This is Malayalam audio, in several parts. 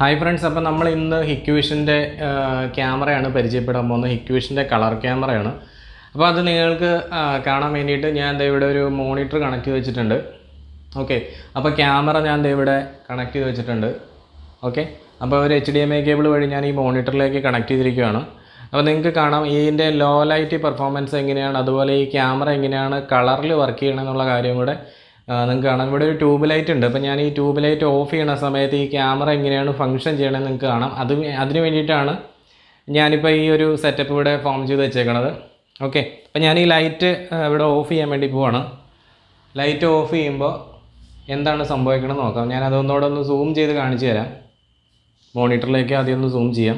ഹായ് ഫ്രണ്ട്സ് അപ്പോൾ നമ്മൾ ഇന്ന് ഹിക്വിഷൻ്റെ ക്യാമറയാണ് പരിചയപ്പെടാൻ പോകുന്നത് ഹിക്വിഷൻ്റെ കളർ ക്യാമറയാണ് അപ്പോൾ അത് നിങ്ങൾക്ക് ആ, കാണാൻ വേണ്ടിയിട്ട് ഞാൻ ദേ ഇവിടെ ഒരു മോണിറ്റർ കണക്ട് ചെയ്ത് വെച്ചിട്ടുണ്ട് ഓക്കെ അപ്പോൾ ക്യാമറ ഞാൻ ദേ ഇവിടെ കണക്ട് ചെയ്ത് വെച്ചിട്ടുണ്ട് ഓക്കെ അപ്പോൾ ഒരു H D M I cable വഴി ഞാൻ ഈ മോണിറ്ററിലേക്ക് കണക്ട് ചെയ്തിരിക്കുകയാണ് അപ്പോൾ നിങ്ങൾക്ക് കാണാം ഇതിൻ്റെ ലോ ലൈറ്റ് പെർഫോമൻസ് എങ്ങനെയാണ് അതുപോലെ ഈ ക്യാമറ എങ്ങനെയാണ് കളറിൽ വർക്ക് ചെയ്യണമെന്നുള്ള കാര്യം കൂടെ നിങ്ങൾക്ക് കാണാം ഇവിടെ ഒരു ട്യൂബ് ലൈറ്റ് ഉണ്ട് അപ്പോൾ ഞാൻ ഈ ട്യൂബ് ലൈറ്റ് ഓഫ് ചെയ്യണ സമയത്ത് ഈ ക്യാമറ എങ്ങനെയാണ് ഫങ്ഷൻ ചെയ്യണമെന്ന് നിങ്ങൾക്ക് കാണാം അത് അതിന് വേണ്ടിയിട്ടാണ് ഞാനിപ്പോൾ ഈ ഒരു സെറ്റപ്പ് ഇവിടെ ഫോം ചെയ്ത് വെച്ചേക്കണത് ഓക്കെ അപ്പോൾ ഞാൻ ഈ ലൈറ്റ് ഇവിടെ ഓഫ് ചെയ്യാൻ വേണ്ടി പോവാണ് ലൈറ്റ് ഓഫ് ചെയ്യുമ്പോൾ എന്താണ് സംഭവിക്കണമെന്ന് നോക്കാം ഞാൻ അതൊന്നുകൂടെ ഒന്ന് സൂം ചെയ്ത് കാണിച്ചു തരാം മോണിറ്ററിലേക്ക് ആദ്യം ഒന്ന് സൂം ചെയ്യാം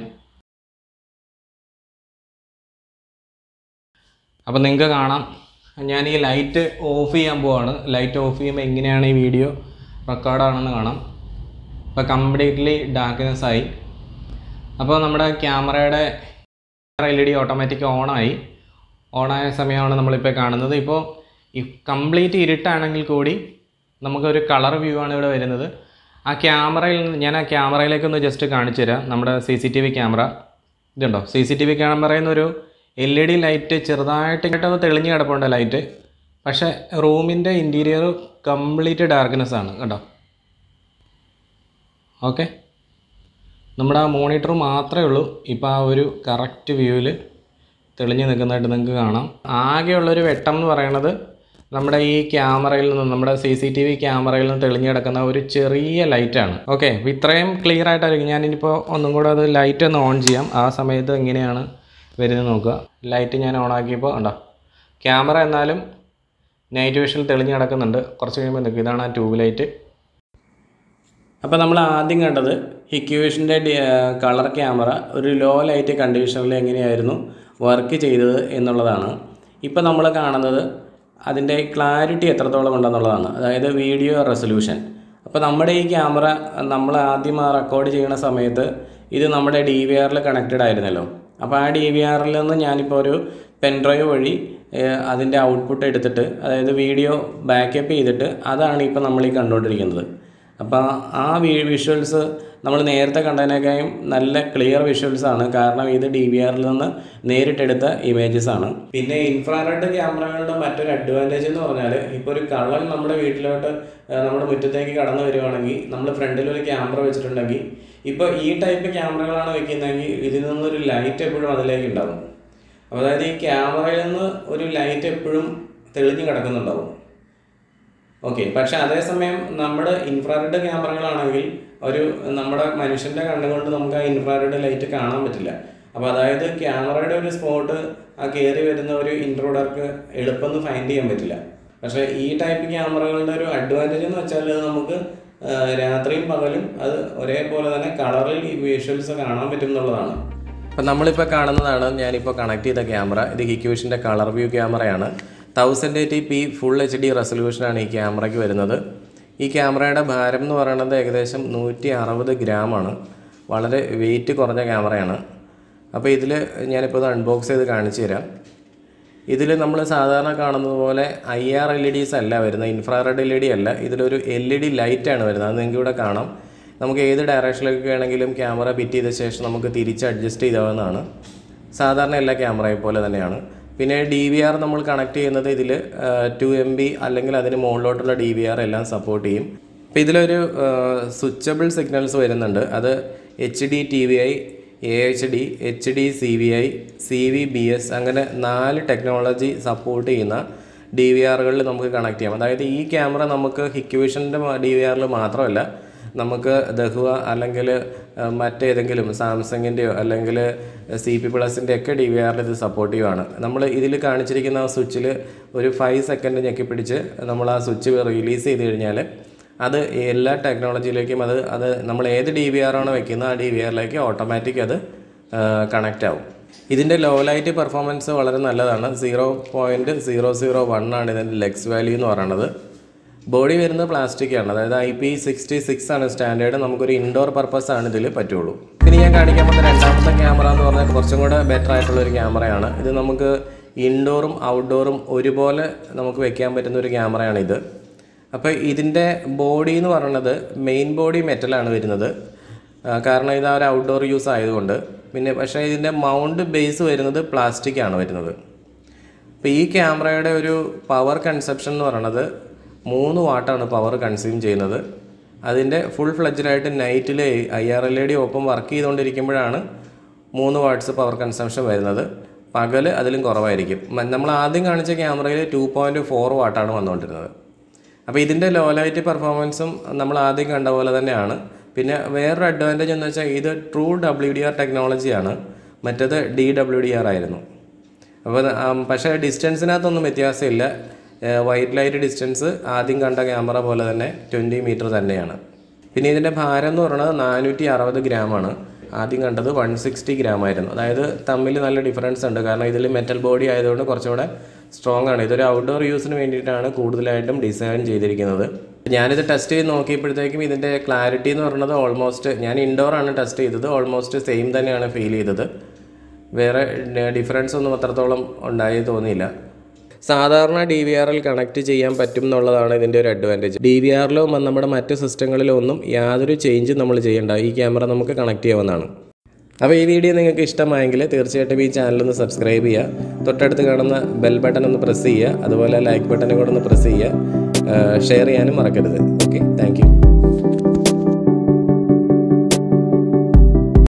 അപ്പോൾ നിങ്ങൾക്ക് കാണാം ഞാൻ ഈ ലൈറ്റ് ഓഫ് ചെയ്യാൻ പോവാണ് ലൈറ്റ് ഓഫ് ചെയ്യുമ്പോൾ എങ്ങനെയാണ് ഈ വീഡിയോ റെക്കോർഡാണെന്ന് കാണാം അപ്പോൾ കംപ്ലീറ്റ്ലി ഡാർക്ക്നെസ് ആയി അപ്പോൾ നമ്മുടെ ക്യാമറയുടെ എൽ ഇ ഡി ഓട്ടോമാറ്റിക് ഓണായി ഓണായ സമയമാണ് നമ്മളിപ്പോൾ കാണുന്നത് ഇപ്പോൾ ഈ കംപ്ലീറ്റ് ഇരുട്ടാണെങ്കിൽ കൂടി നമുക്കൊരു കളർ വ്യൂ ആണ് ഇവിടെ വരുന്നത് ആ ക്യാമറയിൽ നിന്ന് ഞാൻ ആ ക്യാമറയിലേക്കൊന്ന് ജസ്റ്റ് കാണിച്ചു തരാം നമ്മുടെ C C T V camera ഇതുണ്ടോ സി സി ടി വി ക്യാമറയിൽ നിന്നൊരു എൽ ഇ ഡി ലൈറ്റ് ചെറുതായിട്ട് ഇങ്ങോട്ടൊന്ന് തെളിഞ്ഞ് കിടപ്പുണ്ട് ലൈറ്റ് പക്ഷേ റൂമിൻ്റെ ഇൻറ്റീരിയർ കംപ്ലീറ്റ് ഡാർക്ക്നെസ് ആണ് കേട്ടോ ഓക്കെ നമ്മുടെ ആ മോണിറ്റർ മാത്രമേ ഉള്ളൂ ഇപ്പോൾ ആ ഒരു കറക്റ്റ് വ്യൂവിൽ തെളിഞ്ഞ് നിൽക്കുന്നതായിട്ട് നിങ്ങൾക്ക് കാണാം ആകെയുള്ളൊരു വെട്ടം എന്ന് പറയുന്നത് നമ്മുടെ ഈ ക്യാമറയിൽ നിന്ന് നമ്മുടെ സി സി ടി വി ക്യാമറയിൽ നിന്ന് തെളിഞ്ഞ് കിടക്കുന്ന ഒരു ചെറിയ ലൈറ്റാണ് ഓക്കെ അപ്പോൾ ഇത്രയും ക്ലിയർ ആയിട്ടായിരിക്കും ഞാനിനിപ്പോൾ ഒന്നും കൂടെ അത് ലൈറ്റ് ഒന്ന് ഓൺ ചെയ്യാം ആ സമയത്ത് എങ്ങനെയാണ് വരുന്നത് നോക്കുക ലൈറ്റ് ഞാൻ ഓൺ ആക്കിയപ്പോൾ ഉണ്ടോ ക്യാമറ എന്നാലും നൈറ്റ് വിഷനിൽ തെളിഞ്ഞ് കിടക്കുന്നുണ്ട് കുറച്ച് കഴിയുമ്പോൾ നിൽക്കും ഇതാണ് ആ ട്യൂബ് ലൈറ്റ് അപ്പോൾ നമ്മൾ ആദ്യം കണ്ടത് ഹിക്യുവേഷൻ്റെ കളർ ക്യാമറ ഒരു ലോ ലൈറ്റ് കണ്ടീഷനിൽ എങ്ങനെയായിരുന്നു വർക്ക് ചെയ്തത് എന്നുള്ളതാണ് ഇപ്പോൾ നമ്മൾ കാണുന്നത് അതിൻ്റെ ക്ലാരിറ്റി എത്രത്തോളം ഉണ്ടെന്നുള്ളതാണ് അതായത് വീഡിയോ റെസൊല്യൂഷൻ അപ്പോൾ നമ്മുടെ ഈ ക്യാമറ നമ്മൾ ആദ്യം ആ റെക്കോർഡ് ചെയ്യുന്ന സമയത്ത് ഇത് നമ്മുടെ ഡി വി ആറിൽ കണക്റ്റഡ് ആയിരുന്നല്ലോ അപ്പോൾ ആ ഡി വി ആറിൽ നിന്ന് ഞാനിപ്പോൾ ഒരു പെൻഡ്രൈവ് വഴി ഏഹ്, അതിൻ്റെ ഔട്ട്പുട്ട് എടുത്തിട്ട് അതായത് വീഡിയോ ബാക്കപ്പ് ചെയ്തിട്ട് അതാണ് ഇപ്പോൾ നമ്മൾ ഈ കണ്ടുകൊണ്ടിരിക്കുന്നത് അപ്പോൾ ആ വി വിഷ്വൽസ് നമ്മൾ നേരത്തെ കണ്ടതിനേക്കാളും നല്ല ക്ലിയർ വിഷ്വൽസ് ആണ് കാരണം ഇത് ഡി വി ആറിൽ നിന്ന് നേരിട്ടെടുത്ത ഇമേജസ് ആണ് പിന്നെ ഇൻഫ്രാറെഡ് ക്യാമറകളുടെ മറ്റൊരു അഡ്വാൻറ്റേജ് എന്ന് പറഞ്ഞാൽ ഇപ്പോൾ ഒരു കള്ളൻ നമ്മുടെ വീട്ടിലോട്ട് ആ, നമ്മുടെ മുറ്റത്തേക്ക് കടന്നു വരുവാണെങ്കിൽ നമ്മൾ ഫ്രണ്ടിൽ ഒരു ക്യാമറ വെച്ചിട്ടുണ്ടെങ്കിൽ ഇപ്പോൾ ഈ ടൈപ്പ് ക്യാമറകളാണ് വെക്കുന്നതെങ്കിൽ ഇതിൽ നിന്നൊരു ലൈറ്റ് എപ്പോഴും അതിലേക്ക് ഉണ്ടാവും അപ്പോൾ അതായത് ഈ ക്യാമറയിൽ നിന്ന് ഒരു ലൈറ്റ് എപ്പോഴും തെളിഞ്ഞ് കിടക്കുന്നുണ്ടാവും ഓക്കെ പക്ഷെ അതേസമയം നമ്മുടെ ഇൻഫ്രാറെഡ് ക്യാമറകളാണെങ്കിൽ ഒരു നമ്മുടെ മനുഷ്യൻ്റെ കണ്ണുകൊണ്ട് നമുക്ക് ആ ഇൻഫ്രാറെഡ് ലൈറ്റ് കാണാൻ പറ്റില്ല അപ്പോൾ അതായത് ക്യാമറയുടെ ഒരു സ്പോട്ട് ആ കയറി വരുന്ന ഒരു ഇൻട്രോഡർക്ക് എളുപ്പം ഫൈൻഡ് ചെയ്യാൻ പറ്റില്ല പക്ഷേ ഈ ടൈപ്പ് ക്യാമറകളുടെ ഒരു അഡ്വാൻറ്റേജ് എന്ന് വെച്ചാൽ അത് നമുക്ക് ആ, രാത്രിയും പകലും അത് ഒരേപോലെ തന്നെ കളറിൽ ഈ വിഷ്വൽസ് കാണാൻ പറ്റും എന്നുള്ളതാണ് അപ്പം നമ്മളിപ്പോൾ കാണുന്നതാണ് ഞാനിപ്പോൾ കണക്ട് ചെയ്ത ക്യാമറ ഇത് ഹിക്യൂഷൻ്റെ കളർ വ്യൂ ക്യാമറയാണ് thousand eighty P full H D റെസൊല്യൂഷനാണ് ഈ ക്യാമറയ്ക്ക് വരുന്നത് ഈ ക്യാമറയുടെ ഭാരം എന്ന് പറയുന്നത് ഏകദേശം നൂറ്റി അറുപത് ഗ്രാമാണ് വളരെ വെയിറ്റ് കുറഞ്ഞ ക്യാമറയാണ് അപ്പോൾ ഇതിൽ ഞാനിപ്പോൾ ഇത് അൺബോക്സ് ചെയ്ത് കാണിച്ചു തരാം ഇതിൽ നമ്മൾ സാധാരണ കാണുന്നത് പോലെ I R L E Ds അല്ല വരുന്നത് ഇൻഫ്രാറെഡ് എൽ ഇ ഡി അല്ല ഇതിലൊരു എൽ ഇ ഡി ലൈറ്റാണ് വരുന്നത് അത് നിങ്ങൾക്ക് ഇവിടെ കാണാം നമുക്ക് ഏത് ഡയറക്ഷനിലേക്ക് വേണമെങ്കിലും ക്യാമറ ഫിറ്റ് ചെയ്ത ശേഷം നമുക്ക് തിരിച്ച് അഡ്ജസ്റ്റ് ചെയ്യാവുന്നതാണ് സാധാരണ എല്ലാ ക്യാമറയെ പോലെ തന്നെയാണ് പിന്നെ ഡി വി ആർ നമ്മൾ കണക്ട് ചെയ്യുന്നത് ഇതിൽ ടു എം ബി അല്ലെങ്കിൽ അതിന് മുകളിലോട്ടുള്ള ഡി വി ആർ എല്ലാം സപ്പോർട്ട് ചെയ്യും അപ്പോൾ ഇതിലൊരു സ്വിച്ചബിൾ സിഗ്നൽസ് വരുന്നുണ്ട് അത് H D T V I A H D H D C V I C V B S അങ്ങനെ നാല് ടെക്നോളജി സപ്പോർട്ട് ചെയ്യുന്ന ഡി വി ആറുകളിൽ നമുക്ക് കണക്ട് ചെയ്യാം അതായത് ഈ ക്യാമറ നമുക്ക് ഹിക്വിഷൻ്റെ ഡി വി ആറിൽ മാത്രമല്ല നമുക്ക് ദഹുവ അല്ലെങ്കിൽ അഹ്, മറ്റേതെങ്കിലും സാംസങ്ങിൻ്റെയോ അല്ലെങ്കിൽ സി പി പ്ലസിൻ്റെ ഒക്കെ ഡി വി ആറിൽ ഇത് സപ്പോർട്ടീവാണ് നമ്മൾ ഇതിൽ കാണിച്ചിരിക്കുന്ന ആ സ്വിച്ചിൽ ഒരു ഫൈവ് സെക്കൻഡ് ഞെക്കി പിടിച്ച് നമ്മൾ ആ സ്വിച്ച് റിലീസ് ചെയ്ത് കഴിഞ്ഞാൽ അത് എല്ലാ ടെക്നോളജിയിലേക്കും അത് അത് നമ്മൾ ഏത് ഡി വി ആറാണോ വെക്കുന്നത് ആ ഡി വി ആറിലേക്ക് ഓട്ടോമാറ്റിക് അത് കണക്റ്റ് ആവും ഇതിൻ്റെ ലോ ലൈറ്റ് പെർഫോമൻസ് വളരെ നല്ലതാണ് zero point zero zero one ആണ് ഇതിൻ്റെ ലെക്സ് വാല്യൂ എന്ന് പറയുന്നത് ബോഡി വരുന്നത് പ്ലാസ്റ്റിക് ആണ് അതായത് ഐ പി സിക്സ്റ്റി സിക്സ് ആണ് സ്റ്റാൻഡേർഡ് നമുക്കൊരു ഇൻഡോർ പർപ്പസ് ആണ് ഇതിൽ പറ്റുള്ളൂ പിന്നെ ഞാൻ കാണിക്കാൻ പോകുന്ന രണ്ടാമത്തെ ക്യാമറ എന്ന് പറഞ്ഞാൽ കുറച്ചും കൂടെ ബെറ്റർ ആയിട്ടുള്ള ഒരു ക്യാമറയാണ് ഇത് നമുക്ക് ഇൻഡോറും ഔട്ട്ഡോറും ഒരുപോലെ നമുക്ക് വെക്കാൻ പറ്റുന്ന ഒരു ക്യാമറയാണ് ഇത് അപ്പോൾ ഇതിൻ്റെ ബോഡി എന്ന് പറയുന്നത് മെയിൻ ബോഡി മെറ്റലാണ് വരുന്നത് ആ, കാരണം ഇത് ആ ഒരു ഔട്ട്ഡോർ യൂസ് ആയതുകൊണ്ട് പിന്നെ പക്ഷേ ഇതിൻ്റെ മൗണ്ട് ബേസ് വരുന്നത് പ്ലാസ്റ്റിക് ആണ് വരുന്നത് അപ്പോൾ ഈ ക്യാമറയുടെ ഒരു പവർ കൺസപ്ഷൻ എന്ന് പറയുന്നത് മൂന്ന് വാട്ടാണ് പവർ കൺസ്യൂം ചെയ്യുന്നത് അതിൻ്റെ ഫുൾ ഫ്ലഡ്ജഡായിട്ട് നൈറ്റിൽ I R L E D ഒപ്പം വർക്ക് ചെയ്തുകൊണ്ടിരിക്കുമ്പോഴാണ് മൂന്ന് വാട്ട്സ് പവർ കൺസംഷൻ വരുന്നത് പകൽ അതിലും കുറവായിരിക്കും മ- നമ്മൾ ആദ്യം കാണിച്ച ക്യാമറയിൽ ടു പോയിൻറ്റ് ഫോർ വാട്ടാണ് വന്നുകൊണ്ടിരുന്നത് അപ്പോൾ ഇതിൻ്റെ ലോ ലൈറ്റ് പെർഫോമൻസും നമ്മൾ ആദ്യം കണ്ട പോലെ തന്നെയാണ് പിന്നെ വേറൊരു അഡ്വാൻറ്റേജ് എന്ന് വെച്ചാൽ ഇത് ട്രൂ ഡബ്ല്യു ഡി ആർ ടെക്നോളജിയാണ് മറ്റേത് ഡി ഡബ്ല്യു ഡി ആർ ആയിരുന്നു അപ്പോൾ പക്ഷേ ഡിസ്റ്റൻസിനകത്തൊന്നും വ്യത്യാസമില്ല വൈറ്റ് ലൈറ്റ് ഡിസ്റ്റൻസ് ആദ്യം കണ്ട ക്യാമറ പോലെ തന്നെ ട്വൻറ്റി മീറ്റർ തന്നെയാണ് പിന്നെ ഇതിൻ്റെ ഭാരം എന്ന് പറയുന്നത് നാനൂറ്റി അറുപത് ഗ്രാമാണ് ആദ്യം കണ്ടത് വൺ സിക്സ്റ്റി ഗ്രാം ആയിരുന്നു അതായത് തമ്മിൽ നല്ല ഡിഫറൻസ് ഉണ്ട് കാരണം ഇതിൽ മെറ്റൽ ബോഡി ആയതുകൊണ്ട് കുറച്ചുകൂടെ സ്ട്രോങ് ആണ് ഇതൊരു ഔട്ട്ഡോർ യൂസിന് വേണ്ടിയിട്ടാണ് കൂടുതലായിട്ടും ഡിസൈൻ ചെയ്തിരിക്കുന്നത് ഞാനിത് ടെസ്റ്റ് ചെയ്ത് നോക്കിയപ്പോഴത്തേക്കും ഇതിൻ്റെ ക്ലാരിറ്റി എന്ന് പറയുന്നത് ഓൾമോസ്റ്റ് ഞാൻ ഇൻഡോർ ആണ് ടെസ്റ്റ് ചെയ്തത് ഓൾമോസ്റ്റ് സെയിം തന്നെയാണ് ഫീൽ ചെയ്തത് വേറെ ഡിഫറൻസ് ഒന്നും അത്രത്തോളം ഉണ്ടായി തോന്നിയില്ല സാധാരണ ഡി വി ആറിൽ കണക്ട് ചെയ്യാൻ പറ്റും എന്നുള്ളതാണ് ഇതിൻ്റെ ഒരു അഡ്വാൻറ്റേജ് ഡി വി ആറിലോ നമ്മുടെ മറ്റ് സിസ്റ്റങ്ങളിലോ ഒന്നും യാതൊരു ചേഞ്ചും നമ്മൾ ചെയ്യേണ്ട ഈ ക്യാമറ നമുക്ക് കണക്ട് ചെയ്യാവുന്നതാണ് അപ്പോൾ ഈ വീഡിയോ നിങ്ങൾക്ക് ഇഷ്ടമായെങ്കിൽ തീർച്ചയായിട്ടും ഈ ചാനൽ ഒന്ന് സബ്സ്ക്രൈബ് ചെയ്യുക തൊട്ടടുത്ത് കാണുന്ന ബെൽ ബട്ടൺ ഒന്ന് പ്രസ് ചെയ്യുക അതുപോലെ ലൈക്ക് ബട്ടനും കൂടെ ഒന്ന് പ്രസ് ചെയ്യുക ഷെയർ ചെയ്യാനും മറക്കരുത് ഓക്കെ താങ്ക്